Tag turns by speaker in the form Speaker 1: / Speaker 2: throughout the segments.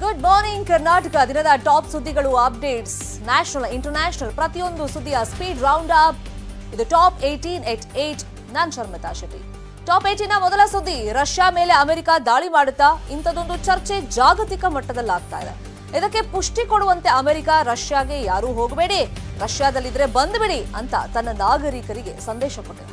Speaker 1: good morning Karnataka ದಿನದ top ಸುದ್ದಿಗಳು updates national international ಪ್ರತಿಯೊಂದು ಸುದ್ದಿಯ ಸ್ಪೀಡ್ ರೌಂಡ್ ಅಪ್ ಇದು ಟಾಪ್ ಏಟೀನ್ ಎಟ್ ಏಟ್ ನಾನ್ ಶರ್ಮಿತಾ ಶೆಟ್ಟಿ ಟಾಪ್ ಏಟೀನ್ ಮೊದಲ ಸುದ್ದಿ ರಷ್ಯಾ ಮೇಲೆ ಅಮೆರಿಕ ದಾಳಿ ಮಾಡುತ್ತಾ ಇಂಥದೊಂದು ಚರ್ಚೆ ಜಾಗತಿಕ ಮಟ್ಟದಲ್ಲಿ ಆಗ್ತಾ ಇದೆ ಇದಕ್ಕೆ ಪುಷ್ಟಿ ಕೊಡುವಂತೆ ಅಮೆರಿಕ ರಷ್ಯಾಗೆ ಯಾರೂ ಹೋಗಬೇಡಿ ರಷ್ಯಾದಲ್ಲಿದ್ರೆ ಬಂದ್ಬಿಡಿ ಅಂತ ತನ್ನ ನಾಗರಿಕರಿಗೆ ಸಂದೇಶ ಕೊಟ್ಟಿದೆ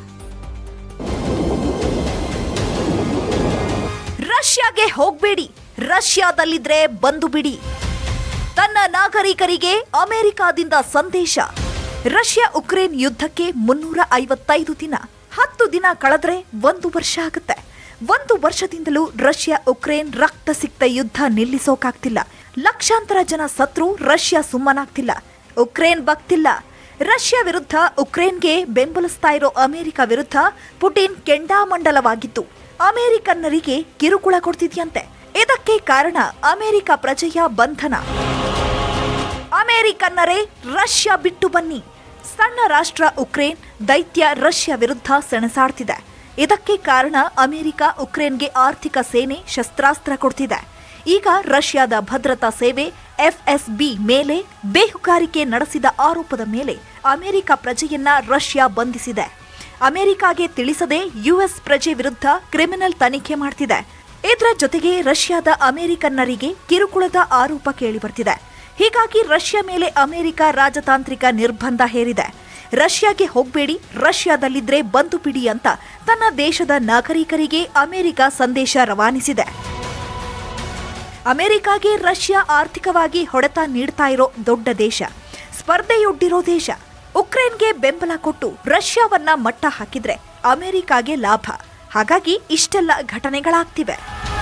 Speaker 2: ರಷ್ಯಾಗೆ ಹೋಗ್ಬೇಡಿ ರಷ್ಯಾದಲ್ಲಿದ್ರೆ ಬಂದು ಬಿಡಿ ತನ್ನ ನಾಗರಿಕರಿಗೆ ಅಮೆರಿಕಾದಿಂದ ಸಂದೇಶ ರಷ್ಯಾ ಉಕ್ರೇನ್ ಯುದ್ಧಕ್ಕೆ ಮುನ್ನೂರ ಐವತ್ತೈದು ದಿನ ಹತ್ತು ದಿನ ಕಳೆದ್ರೆ ಒಂದು ವರ್ಷ ಆಗುತ್ತೆ ಒಂದು ವರ್ಷದಿಂದಲೂ ರಷ್ಯಾ ಉಕ್ರೇನ್ ರಕ್ತ ಸಿಕ್ತ ಯುದ್ಧ ನಿಲ್ಲಿಸೋಕಾಗ್ತಿಲ್ಲ ಲಕ್ಷಾಂತರ ಜನ ಸತ್ರು ರಷ್ಯಾ ಸುಮ್ಮನಾಗ್ತಿಲ್ಲ ಉಕ್ರೇನ್ ಬಗ್ತಿಲ್ಲ ರಷ್ಯಾ ವಿರುದ್ಧ ಉಕ್ರೇನ್ಗೆ ಬೆಂಬಲಿಸ್ತಾ ಇರೋ ಅಮೆರಿಕ ವಿರುದ್ಧ ಪುಟಿನ್ ಕೆಂಡಾಮಂಡಲವಾಗಿತ್ತು ಅಮೆರಿಕನ್ನರಿಗೆ ಕಿರುಕುಳ ಕೊಡ್ತಿದ್ಯಂತೆ ಇದಕ್ಕೆ ಕಾರಣ ಅಮೆರಿಕ ಪ್ರಜೆಯ ಬಂಧನ ಅಮೆರಿಕನ್ನರೇ ರಷ್ಯಾ ಬಿಟ್ಟು ಬನ್ನಿ ಸಣ್ಣ ರಾಷ್ಟ್ರ ಉಕ್ರೇನ್ ದೈತ್ಯ ರಷ್ಯಾ ವಿರುದ್ಧ ಸೆಣಸಾಡ್ತಿದೆ ಇದಕ್ಕೆ ಕಾರಣ ಅಮೆರಿಕ ಉಕ್ರೇನ್ಗೆ ಆರ್ಥಿಕ ಸೇನೆ ಶಸ್ತ್ರಾಸ್ತ್ರ ಕೊಡ್ತಿದೆ ಈಗ ರಷ್ಯಾದ ಭದ್ರತಾ ಸೇವೆ ಎಫ್ಎಸ್ಬಿ ಮೇಲೆ ಬೇಹುಗಾರಿಕೆ ನಡೆಸಿದ ಆರೋಪದ ಮೇಲೆ ಅಮೆರಿಕ ಪ್ರಜೆಯನ್ನ ರಷ್ಯಾ ಬಂಧಿಸಿದೆ ಅಮೆರಿಕಾಗೆ ತಿಳಿಸದೆ ಯುಎಸ್ ಪ್ರಜೆ ವಿರುದ್ಧ ಕ್ರಿಮಿನಲ್ ತನಿಖೆ ಮಾಡ್ತಿದೆ ಇದರ ಜೊತೆಗೆ ರಷ್ಯಾದ ಅಮೆರಿಕನ್ನರಿಗೆ ಕಿರುಕುಳದ ಆರೋಪ ಕೇಳಿಬರ್ತಿದೆ ಹೀಗಾಗಿ ರಷ್ಯಾ ಮೇಲೆ ಅಮೆರಿಕ ರಾಜತಾಂತ್ರಿಕ ನಿರ್ಬಂಧ ಹೇರಿದೆ ರಷ್ಯಾಗೆ ಹೋಗ್ಬೇಡಿ ರಷ್ಯಾದಲ್ಲಿದ್ರೆ ಬಂದು ಬಿಡಿ ಅಂತ ತನ್ನ ದೇಶದ ನಾಗರಿಕರಿಗೆ ಅಮೆರಿಕ ಸಂದೇಶ ರವಾನಿಸಿದೆ ಅಮೆರಿಕಾಗೆ ರಷ್ಯಾ ಆರ್ಥಿಕವಾಗಿ ಹೊಡೆತ ನೀಡ್ತಾ ಇರೋ ದೊಡ್ಡ ದೇಶ ಸ್ಪರ್ಧೆಯೊಡ್ಡಿರೋ ದೇಶ ಉಕ್ರೇನ್ಗೆ ಬೆಂಬಲ ಕೊಟ್ಟು ರಷ್ಯಾವನ್ನ ಮಟ್ಟ ಹಾಕಿದ್ರೆ ಅಮೆರಿಕಾಗೆ ಲಾಭ ಹಾಗಾಗಿ ಇಷ್ಟೆಲ್ಲ ಘಟನೆಗಳಾಗ್ತಿವೆ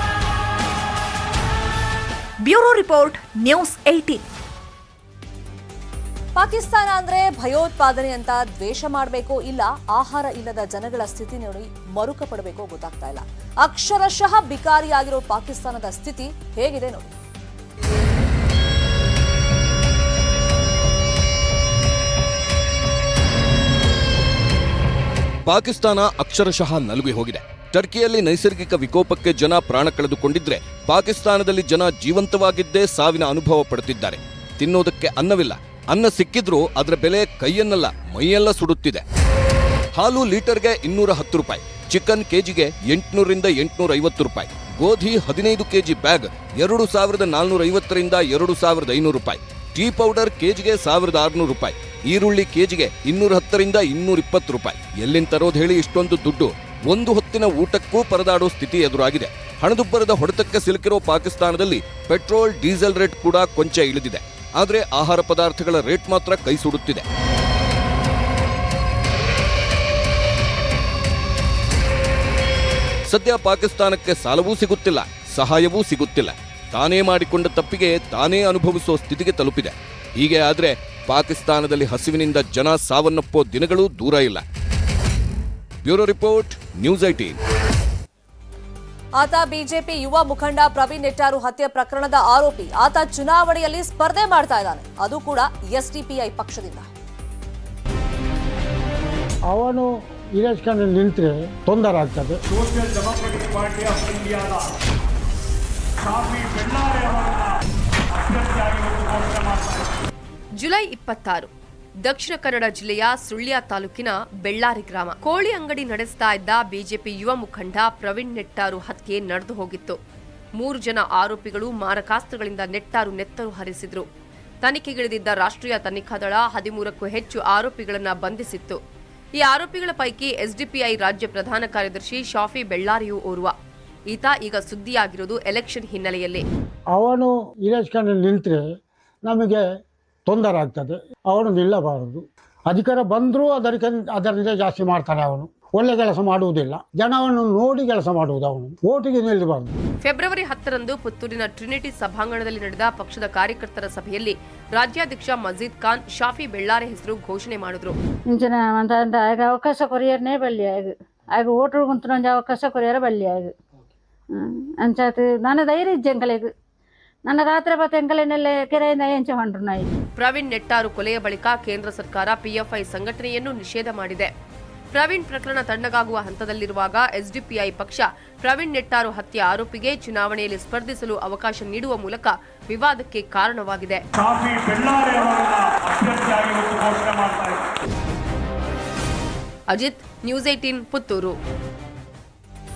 Speaker 2: bureau report news eighteen
Speaker 1: Pakistan ಅಂದ್ರೆ ಭಯೋತ್ಪಾದನೆ ಅಂತ ದ್ವೇಷ ಮಾಡಬೇಕೋ ಇಲ್ಲ ಆಹಾರ ಇಲ್ಲದ ಜನಗಳ ಸ್ಥಿತಿ ನೋಡಿ ಮರುಕ ಪಡಬೇಕೋ ಗೊತ್ತಾಗ್ತಾ ಇಲ್ಲ ಅಕ್ಷರಶಃ ಬಿಕಾರಿಯಾಗಿರೋ ಪಾಕಿಸ್ತಾನದ ಸ್ಥಿತಿ ಹೇಗಿದೆ ನೋಡಿ
Speaker 3: ಪಾಕಿಸ್ತಾನ ಅಕ್ಷರಶಃ ನಲುಗಿ ಹೋಗಿದೆ ಟರ್ಕಿಯಲ್ಲಿ ನೈಸರ್ಗಿಕ ವಿಕೋಪಕ್ಕೆ ಜನ ಪ್ರಾಣ ಕಳೆದುಕೊಂಡಿದ್ರೆ ಪಾಕಿಸ್ತಾನದಲ್ಲಿ ಜನ ಜೀವಂತವಾಗಿದ್ದೇ ಸಾವಿನ ಅನುಭವ ಪಡುತ್ತಿದ್ದಾರೆ ತಿನ್ನೋದಕ್ಕೆ ಅನ್ನವಿಲ್ಲ ಅನ್ನ ಸಿಕ್ಕಿದ್ರೂ ಅದರ ಬೆಲೆ ಕೈಯನ್ನಲ್ಲ ಮೈಯೆಲ್ಲ ಸುಡುತ್ತಿದೆ ಹಾಲು ಲೀಟರ್ಗೆ ಇನ್ನೂರ ಹತ್ತು ರೂಪಾಯಿ ಚಿಕನ್ ಕೆಜಿಗೆ ಎಂಟುನೂರಿಂದ ಎಂಟುನೂರ ಐವತ್ತು ರೂಪಾಯಿ ಗೋಧಿ ಹದಿನೈದು ಕೆಜಿ ಬ್ಯಾಗ್ ಎರಡು ಸಾವಿರದ ನಾಲ್ನೂರ ಐವತ್ತರಿಂದ ಎರಡು ಸಾವಿರದ ಐನೂರು ರೂಪಾಯಿ ಟೀ ಪೌಡರ್ ಕೆಜಿಗೆ ಸಾವಿರದ ಆರುನೂರು ರೂಪಾಯಿ ಈರುಳ್ಳಿ ಕೆಜಿಗೆ ಇನ್ನೂರ ಹತ್ತರಿಂದ ಇನ್ನೂರ ಇಪ್ಪತ್ತು ರೂಪಾಯಿ ಎಲ್ಲಿಂದ ತರೋದು ಹೇಳಿ ಇಷ್ಟೊಂದು ದುಡ್ಡು ಒಂದು ಹೊತ್ತಿನ ಊಟಕ್ಕೂ ಪರದಾಡೋ ಸ್ಥಿತಿ ಎದುರಾಗಿದೆ ಹಣದುಬ್ಬರದ ಹೊಡೆತಕ್ಕೆ ಸಿಲುಕಿರೋ ಪಾಕಿಸ್ತಾನದಲ್ಲಿ ಪೆಟ್ರೋಲ್ ಡೀಸೆಲ್ ರೇಟ್ ಕೂಡ ಕೊಂಚ ಇಳಿದಿದೆ ಆದರೆ ಆಹಾರ ಪದಾರ್ಥಗಳ ರೇಟ್ ಮಾತ್ರ ಕೈ ಸುಡುತ್ತಿದೆ ಸದ್ಯ ಪಾಕಿಸ್ತಾನಕ್ಕೆ ಸಾಲವೂ ಸಿಗುತ್ತಿಲ್ಲ ಸಹಾಯವೂ ಸಿಗುತ್ತಿಲ್ಲ ತಾನೇ ಮಾಡಿಕೊಂಡ ತಪ್ಪಿಗೆ ತಾನೇ ಅನುಭವಿಸುವ ಸ್ಥಿತಿಗೆ ತಲುಪಿದೆ ಹೀಗೆ ಆದ್ರೆ ಪಾಕಿಸ್ತಾನದಲ್ಲಿ ಹಸಿವಿನಿಂದ ಜನ ಸಾವನ್ನಪ್ಪೋ ದಿನಗಳೂ ದೂರ ಇಲ್ಲ ಬ್ಯೂರೋ ರಿಪೋರ್ಟ್ ನ್ಯೂಸ್ ಐಟೀನ್
Speaker 1: ಆತ ಬಿಜೆಪಿ ಯುವ ಮುಖಂಡ ಪ್ರವೀಣ್ ನೆಟ್ಟಾರು ಹತ್ಯೆ ಪ್ರಕರಣದ ಆರೋಪಿ ಆತ ಚುನಾವಣೆಯಲ್ಲಿ ಸ್ಪರ್ಧೆ ಮಾಡ್ತಾ ಇದ್ದಾನೆ ಅದು ಕೂಡ ಎಸ್ಡಿಪಿಐ ಪಕ್ಷದಿಂದ
Speaker 4: ಅವನು ಇಲೆಕ್ಷನ್ ನಿಂತರೆ ತೊಂದರೆ ಆಗ್ತದೆ
Speaker 5: ಸೋಷಿಯಲ್ ಡೆಮೊಕ್ರೆಟಿಕ್ ಪಾರ್ಟಿ ಆಫ್ ಇಂಡಿಯಾದ ಶಾಫಿ ಬೆಳ್ಳಾರೆ ಅವರನ್ನ ಅಭ್ಯರ್ಥಿಯಾಗಿ ಇವತ್ತು ಘೋಷಣೆ ಮಾಡ್ತಾರೆ
Speaker 6: ಜುಲೈ ಇಪ್ಪತ್ತಾರು ದಕ್ಷಿಣ ಕನ್ನಡ ಜಿಲ್ಲೆಯ ಸುಳ್ಯ ತಾಲೂಕಿನ ಬೆಳ್ಳಾರಿ ಗ್ರಾಮ ಕೋಳಿ ಅಂಗಡಿ ನಡೆಸ್ತಾ ಇದ್ದ ಬಿಜೆಪಿ ಯುವ ಮುಖಂಡ ಪ್ರವೀಣ್ ನೆಟ್ಟಾರು ಹತ್ಯೆ ನಡೆದು ಹೋಗಿತ್ತು ಮೂರು ಜನ ಆರೋಪಿಗಳು ಮಾರಕಾಸ್ತ್ರಗಳಿಂದ ನೆಟ್ಟಾರು ನೆತ್ತರು ಹರಿಸಿದ್ರು ತನಿಖೆಗಿಳಿದಿದ್ದ ರಾಷ್ಟ್ರೀಯ ತನಿಖಾ ದಳ ಹದಿಮೂರಕ್ಕೂ ಹೆಚ್ಚು ಆರೋಪಿಗಳನ್ನ ಬಂಧಿಸಿತ್ತು ಈ ಆರೋಪಿಗಳ ಪೈಕಿ ಎಸ್ಡಿಪಿಐ ರಾಜ್ಯ ಪ್ರಧಾನ ಕಾರ್ಯದರ್ಶಿ ಶಾಫಿ ಬೆಳ್ಳಾರಿಯೂ ಓರ್ವ ಈತ ಈಗ ಸುದ್ದಿಯಾಗಿರೋದು ಎಲೆಕ್ಷನ್ ಹಿನ್ನೆಲೆಯಲ್ಲಿ
Speaker 4: ಅವನು ಇಲೆಕ್ಷನ್ ನಿಂತರೆ ನಮಗೆ ತೊಂದರೆ ಆಗ್ತದೆ ಅವನು ನಿಲ್ಲಬಾರದು ಅಧಿಕಾರ ಬಂದರೂ ಅದಕ್ಕೆ ಅದರಿಂದ ಜಾಸ್ತಿ ಮಾಡ್ತಾನೆ ಅವನು ಒಳ್ಳೆ ಕೆಲಸ ಮಾಡುವುದಿಲ್ಲ ಜನವನ್ನು ನೋಡಿ ಕೆಲಸ ಮಾಡುವುದು ಅವನು ಓಟಿಗೆ ನಿಲ್ಲಬಾರದು
Speaker 6: ಫೆಬ್ರವರಿ ಹತ್ತರಂದು ಪುತ್ತೂರಿನ ಟ್ರಿನಿಟಿ ಸಭಾಂಗಣದಲ್ಲಿ ನಡೆದ ಪಕ್ಷದ ಕಾರ್ಯಕರ್ತರ ಸಭೆಯಲ್ಲಿ ರಾಜ್ಯಾಧ್ಯಕ್ಷ ಮಜೀದ್ ಖಾನ್ ಶಾಫಿ ಬೆಳ್ಳಾರೆ ಹೆಸರು ಘೋಷಣೆ ಮಾಡಿದ್ರು
Speaker 7: ಇಂಚಿನ ಅಂತ ಅಂತ ಆಗ ಅವಕಾಶ ಕೊರಿಯರ್ನೇ ಬಲ್ಲಿ ಆಗ ಆಗ ಓಟ್ರು ಕುಂತು ನಂಗೆ ಅವಕಾಶ ಕೊರಿಯರ ಬಲ್ಲಿ ಆಗ ಅಂಚಾತು ನನ್ನ ಧೈರ್ಯ ಇಜ್ಜಂಕಲೆಗ್ ನನ್ನ ರಾತ್ರಿ ಬತ್ತ ಎಂಕಲೆನೆಲ್ಲ ಕೆರೆಯಿಂದ ಎಂಚ ಹೊಂಡ್ರು ನಾಯಿ
Speaker 6: ಪ್ರವೀಣ್ ನೆಟ್ಟಾರು ಕೊಲೆಯ ಬಳಿಕ ಕೇಂದ್ರ ಸರ್ಕಾರ ಪಿಎಫ್ಐ ಸಂಘಟನೆಯನ್ನು ನಿಷೇಧ ಮಾಡಿದೆ ಪ್ರವೀಣ್ ಪ್ರಕರಣ ತಣ್ಣಗಾಗುವ ಹಂತದಲ್ಲಿರುವಾಗ ಎಸ್ಡಿಪಿಐ ಪಕ್ಷ ಪ್ರವೀಣ್ ನೆಟ್ಟಾರು ಹತ್ಯೆ ಆರೋಪಿಗೆ ಚುನಾವಣೆಯಲ್ಲಿ ಸ್ಪರ್ಧಿಸಲು ಅವಕಾಶ ನೀಡುವ ಮೂಲಕ ವಿವಾದಕ್ಕೆ ಕಾರಣವಾಗಿದೆ
Speaker 5: ಕಾಫಿ ಬೆಳ್ಳಾರೆ ಅವರನ್ನ ಅಭ್ಯರ್ಥಿಯಾಗಿ ಇವತ್ತು ಘೋಷಣೆ ಮಾಡ್ತಾ ಇದ್ದಾರೆ
Speaker 6: ಅಜಿತ್ ನ್ಯೂಸ್ ಏಟೀನ್ ಪುತ್ತೂರು